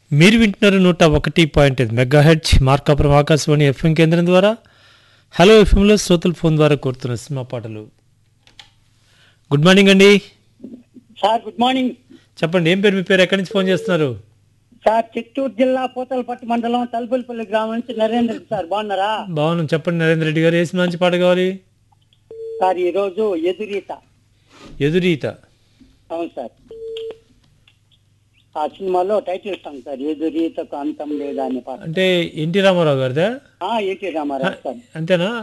మీరు వింటున్నారు నూట ఒకటి పాయింట్ ఐదు megahertz Markapuram Akashvani FM కేంద్రం ద్వారా హలో ఎఫ్ఎంలో శ్రోతల ఫోన్ ద్వారా కోరుతున్న సినిమా పాటలు గుడ్ మార్నింగ్ అండి సార్ గుడ్ మార్నింగ్ చెప్పండి ఏం పేరు మీ పేరు ఎక్కడి నుంచి ఫోన్ చేస్తున్నారు సార్ చిత్తూరు జిల్లా పూతలపట్టు మండలం తలుపులపల్లి గ్రామం నుంచి నరేంద్ర రెడ్డి సార్ బాగున్నారా బాగున్నాం చెప్పండి నరేంద్ర రెడ్డి గారు ఏ సినిమా నుంచి పాట కావాలి సార్ ఈ రోజు ఎదురీత ఎదురీత అవును సార్ ఆ సినిమాలో టైటిల్ సాంగ్ సార్ ఎదురీతకు అంతం లేదా అనే పాట అంటే ఎన్టీ రామారావు గారిదా ఆ ఏటీ రామారావు సార్ అంతేనా